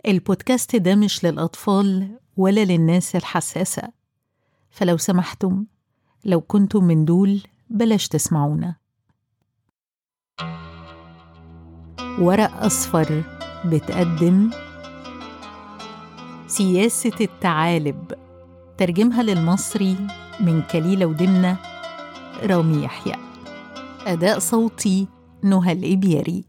البودكاست ده مش للأطفال ولا للناس الحساسة فلو سمحتم لو كنتم من دول بلاش تسمعونا ورق أصفر بتقدم سياسة التعالب ترجمها للمصري من كليلة ودمنة رامي يحيى أداء صوتي نهى الإبياري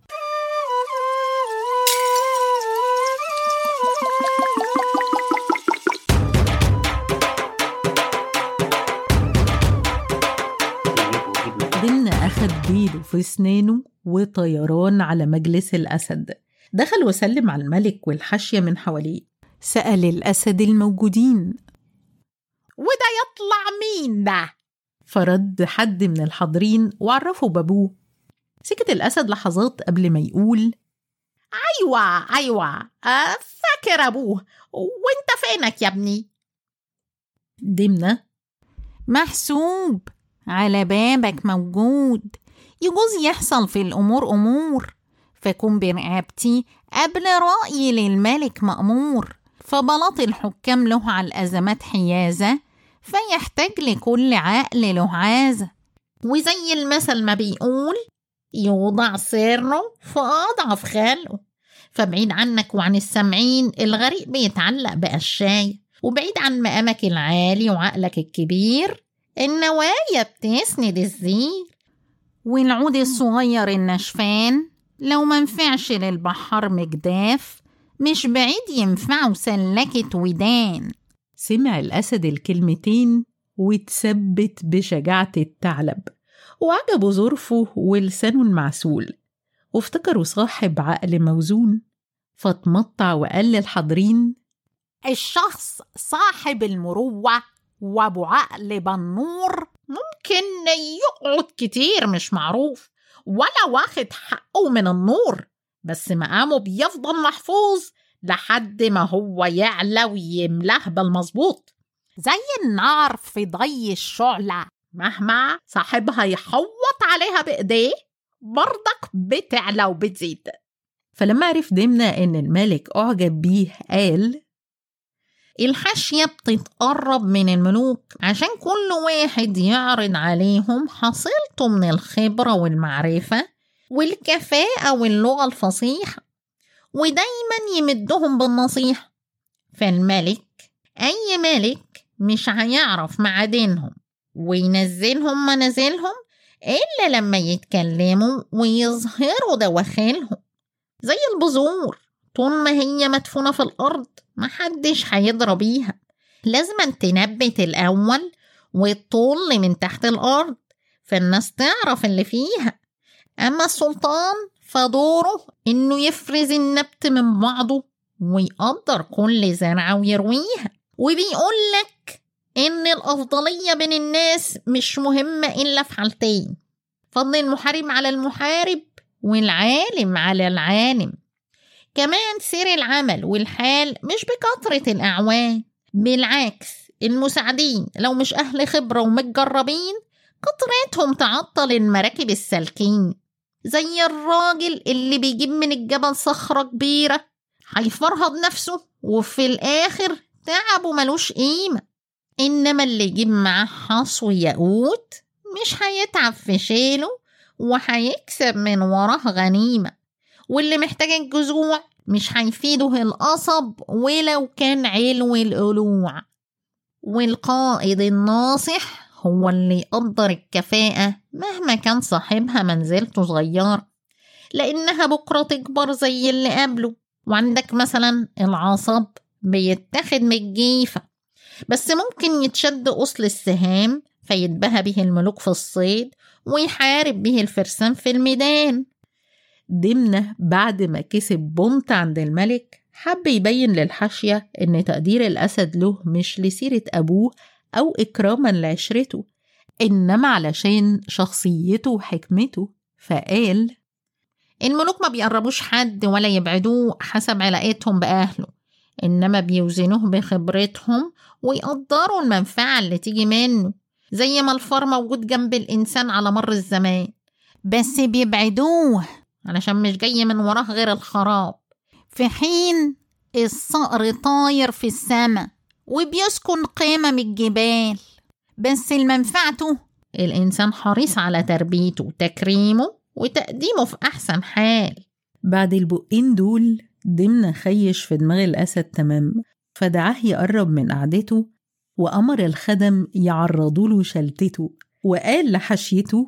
دمنة أخد ديله في سنانه وطيران على مجلس الأسد دخل وسلم على الملك والحاشية من حواليه سأل الأسد الموجودين وده يطلع مين ده؟ فرد حد من الحاضرين وعرفه بابوه سكت الأسد لحظات قبل ما يقول أيوة أيوة آه فاكر أبوه وانت فينك يا ابني؟ دمنة محسوب على بابك موجود يجوز يحصل في الأمور أمور فكن برقبتي قبل رأيي للملك مأمور فبلاط الحكام له على الأزمات حيازة فيحتاج لكل عقل له عازة وزي المثل ما بيقول يوضع سره في أضعف خاله فبعيد عنك وعن السامعين الغريق بيتعلق بقشاية وبعيد عن مقامك العالي وعقلك الكبير النوايا بتسند الزير والعود الصغير النشفان لو منفعش للبحار مجداف مش بعيد ينفعه سلكة ودان سمع الأسد الكلمتين واتثبت بشجاعة الثعلب وعجبه ظرفه ولسانه المعسول وافتكروا صاحب عقل موزون فاتمطع وقال للحاضرين الشخص صاحب المروة وأبو عقل بنور ممكن يقعد كتير مش معروف ولا واخد حقه من النور بس مقامه بيفضل محفوظ لحد ما هو يعلى ويملاه بالمظبوط زي النار في ضي الشعلة مهما صاحبها يحوط عليها بإيديه برضك بتعلى وبتزيد فلما عرف دمنة إن الملك أعجب بيه قال الحاشية بتتقرب من الملوك عشان كل واحد يعرض عليهم حصيلته من الخبرة والمعرفة والكفاءة واللغة الفصيحة ودايما يمدهم بالنصيحة فالملك أي ملك مش هيعرف معادنهم وينزلهم منازلهم إلا لما يتكلموا ويظهروا دواخلهم زي البذور طول ما هي مدفونة في الأرض محدش هيضرب بيها لازم تنبت الأول وتطل من تحت الأرض فالناس تعرف اللي فيها أما السلطان فدوره إنه يفرز النبت من بعضه ويقدر كل زرعة ويرويها وبيقول لك إن الأفضلية بين الناس مش مهمة إلا في حالتين فضل المحارب على المحارب والعالم على العالم كمان سير العمل والحال مش بكثرة الأعوان بالعكس المساعدين لو مش أهل خبرة ومتجربين كترتهم تعطل المراكب السالكين زي الراجل اللي بيجيب من الجبل صخرة كبيرة هيفرهد نفسه وفي الآخر تعبه ملوش قيمة إنما اللي يجيب معاه حصو ياقوت مش هيتعب في شيله وهيكسب من وراه غنيمة واللي محتاج الجذوع مش هيفيده القصب ولو كان علو القلوع والقائد الناصح هو اللي يقدر الكفاءة مهما كان صاحبها منزلته صغيرة لأنها بكرة تكبر زي اللي قبله وعندك مثلا العصب بيتاخد من الجيفة بس ممكن يتشد أصل السهام فيتبهى به الملوك في الصيد ويحارب به الفرسان في الميدان دمنة بعد ما كسب بونت عند الملك حب يبين للحاشية إن تقدير الأسد له مش لسيرة أبوه أو إكراما لعشرته إنما علشان شخصيته وحكمته فقال الملوك ما بيقربوش حد ولا يبعدوه حسب علاقتهم بأهله إنما بيوزنوه بخبرتهم ويقدروا المنفعة اللي تيجي منه زي ما الفار موجود جنب الإنسان على مر الزمان بس بيبعدوه علشان مش جاي من وراه غير الخراب في حين الصقر طاير في السماء وبيسكن قمم الجبال بس المنفعته الإنسان حريص على تربيته وتكريمه وتقديمه في أحسن حال بعد البقين دول دمنة خيش في دماغ الأسد تمام فدعاه يقرب من قعدته وأمر الخدم يعرضوا له شلتته وقال لحشيته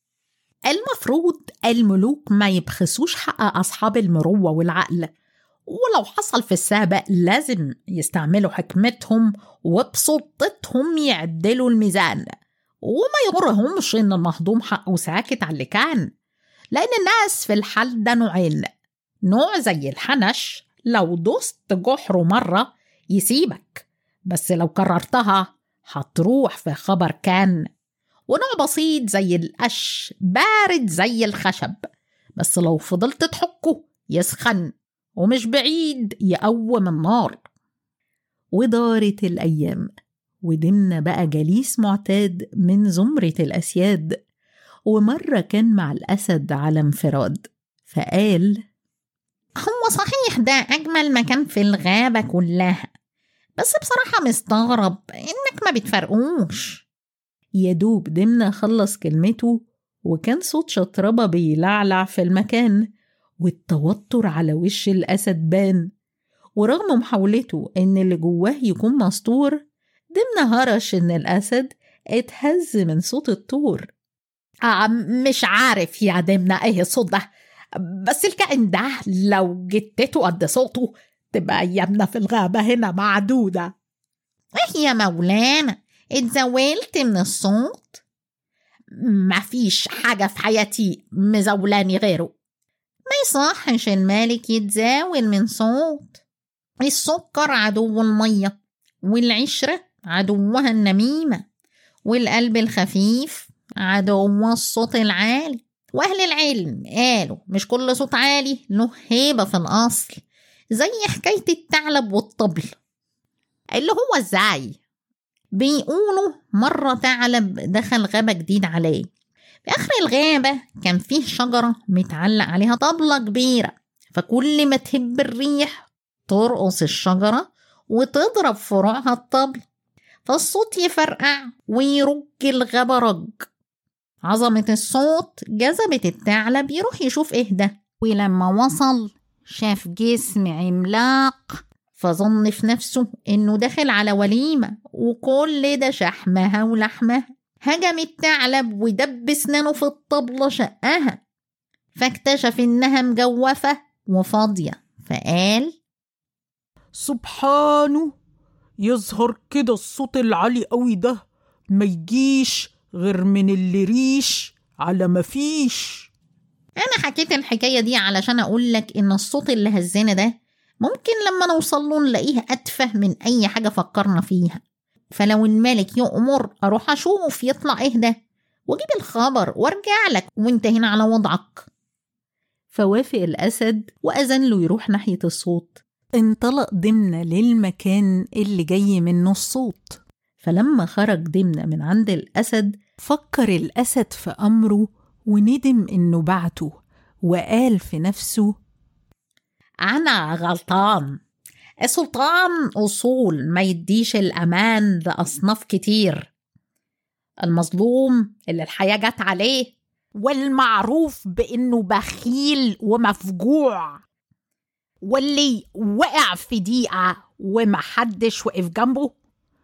المفروض الملوك ما يبخسوش حق أصحاب المروة والعقل ولو حصل في السابق لازم يستعملوا حكمتهم وبسلطتهم يعدلوا الميزان وما يغرهمش إن المهضوم حقه ساكت على اللي كان لأن الناس في الحال ده نوعين نوع زي الحنش لو دوست جحره مرة يسيبك بس لو كررتها هتروح في خبر كان ونوع بسيط زي القش بارد زي الخشب بس لو فضلت تحكه يسخن ومش بعيد يقوم النار ودارت الأيام ودمنا بقى جليس معتاد من زمرة الأسياد ومرة كان مع الأسد على انفراد فقال هو صحيح ده أجمل مكان في الغابة كلها بس بصراحة مستغرب إنك ما بتفرقوش يا دوب دمنا خلص كلمته وكان صوت شطربة بيلعلع في المكان والتوتر على وش الأسد بان ورغم محاولته إن اللي جواه يكون مستور دمنا هرش إن الأسد اتهز من صوت الطور آه مش عارف يا دمنا ايه الصوت ده بس الكائن ده لو جتته قد صوته تبقى ايامنا في الغابة هنا معدودة إيه يا مولانا اتزولت من الصوت مفيش حاجة في حياتي مزولاني غيره ما يصحش المالك يتزاول من صوت السكر عدو المية والعشرة عدوها النميمة والقلب الخفيف عدو الصوت العالي وأهل العلم قالوا مش كل صوت عالي له هيبة في الأصل زي حكاية الثعلب والطبل اللي هو ازاي بيقولوا مرة ثعلب دخل غابة جديد عليه في آخر الغابة كان فيه شجرة متعلق عليها طبلة كبيرة فكل ما تهب الريح ترقص الشجرة وتضرب فروعها الطبل فالصوت يفرقع ويرج الغابة رج عظمة الصوت جذبت الثعلب يروح يشوف ايه ده ولما وصل شاف جسم عملاق فظن في نفسه انه داخل على وليمة وكل ده شحمها ولحمها هجم الثعلب ودب اسنانه في الطبلة شقها فاكتشف انها مجوفة وفاضية فقال سبحانه يظهر كده الصوت العالي قوي ده ما يجيش غير من اللي ريش على ما فيش انا حكيت الحكاية دي علشان اقول لك ان الصوت اللي هزنا ده ممكن لما نوصل له نلاقيه اتفه من اي حاجة فكرنا فيها فلو الملك يؤمر اروح اشوف يطلع ايه ده واجيب الخبر وارجع لك وانت هنا على وضعك فوافق الأسد وأذن له يروح ناحية الصوت انطلق دمنة للمكان اللي جاي منه الصوت فلما خرج دمنة من عند الأسد فكر الأسد في أمره وندم إنه بعته وقال في نفسه أنا غلطان السلطان أصول ما يديش الأمان لأصناف كتير المظلوم اللي الحياة جت عليه والمعروف بإنه بخيل ومفجوع واللي وقع في ضيقة ومحدش وقف جنبه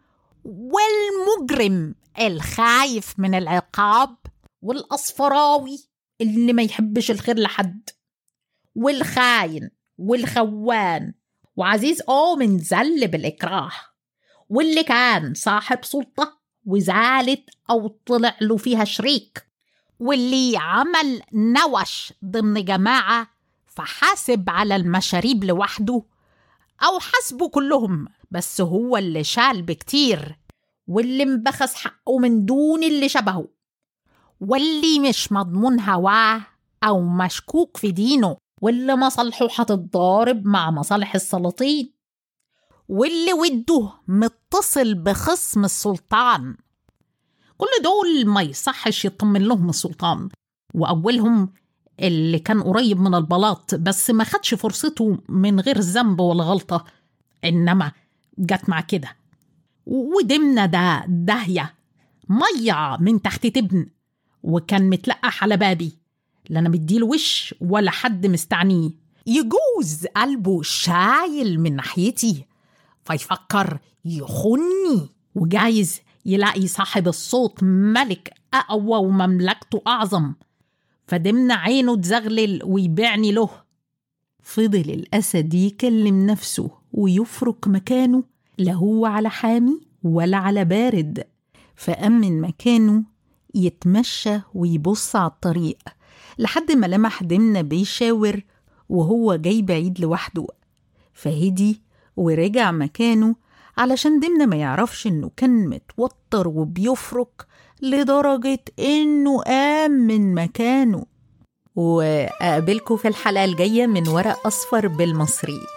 والمجرم الخايف من العقاب والأصفراوي اللي ما يحبش الخير لحد والخاين والخوان وعزيز أو من زل بالإكراه واللي كان صاحب سلطة وزالت أو طلع له فيها شريك واللي عمل نوش ضمن جماعة فحاسب على المشاريب لوحده أو حاسبه كلهم بس هو اللي شال بكتير واللي مبخس حقه من دون اللي شبهه واللي مش مضمون هواه أو مشكوك في دينه واللي مصالحه هتتضارب مع مصالح السلاطين واللي وده متصل بخصم السلطان كل دول ما يصحش يطمن لهم السلطان وأولهم اللي كان قريب من البلاط بس ما خدش فرصته من غير ذنب ولا غلطة إنما جت مع كده ودمنا ده داهية مية من تحت تبن وكان متلقح على بابي لا أنا مديله وش ولا حد مستعنيه يجوز قلبه شايل من ناحيتي فيفكر يخني وجايز يلاقي صاحب الصوت ملك أقوى ومملكته أعظم فدمنا عينه تزغلل ويبيعني له فضل الأسد يكلم نفسه ويفرك مكانه لا هو على حامي ولا على بارد فأمن مكانه يتمشى ويبص على الطريق لحد ما لمح دمنة بيشاور وهو جاي بعيد لوحده فهدي ورجع مكانه علشان دمنة ما يعرفش إنه كان متوتر وبيفرك لدرجة إنه قام من مكانه وأقابلكم في الحلقة الجاية من ورق أصفر بالمصري